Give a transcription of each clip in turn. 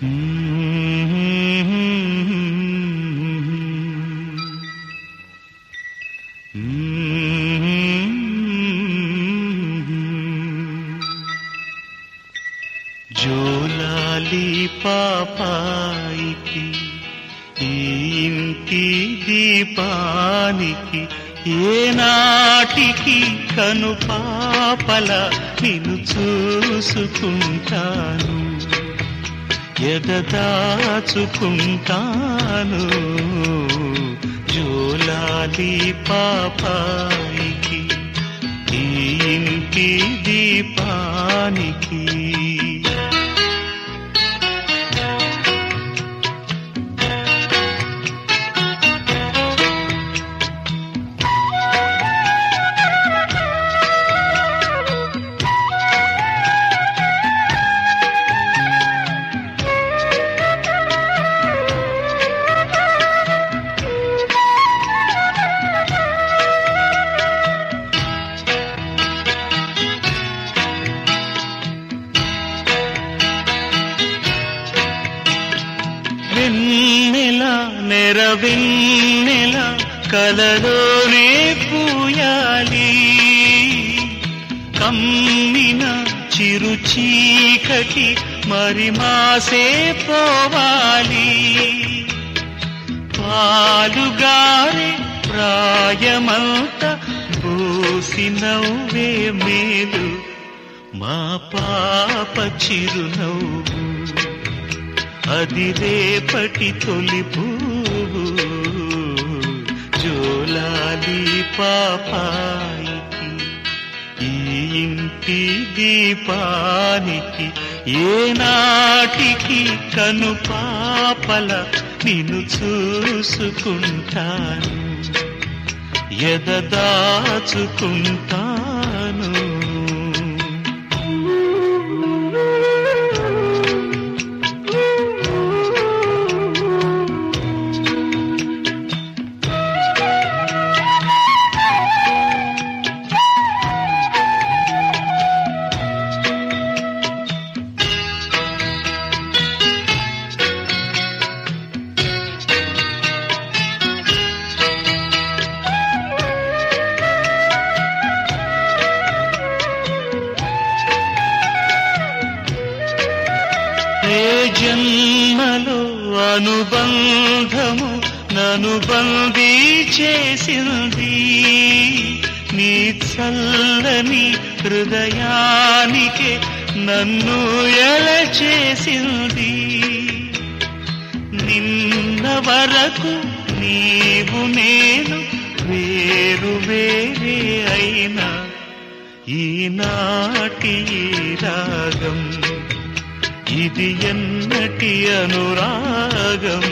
జోలాలి పాపాయికి ఈ ఇంటి దీపానికి ఏనాటికి కను పాపల నిన్ను చూసుకుంటాను ఎదదాచుకుంటాను జోలాలి పాపాయికి ఈ ఇంటి దీపానికి వెన్నెల నెరవెన్నెల కలలోనే పూయాలి కమ్మిన చిరు చీకటి మరి మాసే పోవాలి పాలుగారే ప్రాయమంత బూసి నవ్వే మేలు మా పాప చిరునవ్వు అది రేపటి తొలి పువ్వు జోలాలి పాపాయికి ఈ ఇంటి దీపానికి ఏనాటికి కను పాపల నిన్ను చూసుకుంటాను ఎదదాచుకుంటాను ఏ జన్మలో అనుబంధము నను బందీ చేసింది నీ చల్లని హృదయానికి నన్ను ఎల చేసింది నిన్న వరకు నీవు నేను వేరు వేరే అయినా ఈనాటి ఈ రాగం ఇది ఎన్నటి అనురాగం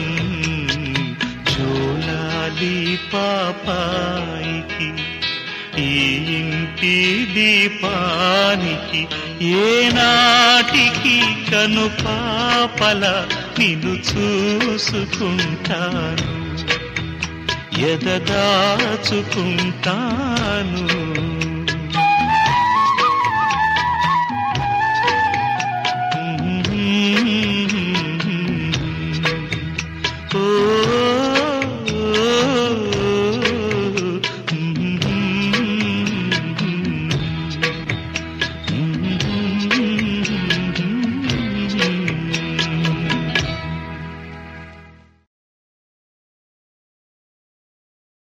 జోలాలి పాపాయికి ఈ ఇంటి దీపానికి ఏనాటికి కను పాపల నిన్ను చూసుకుంటాను ఎదదాచుకుంటాను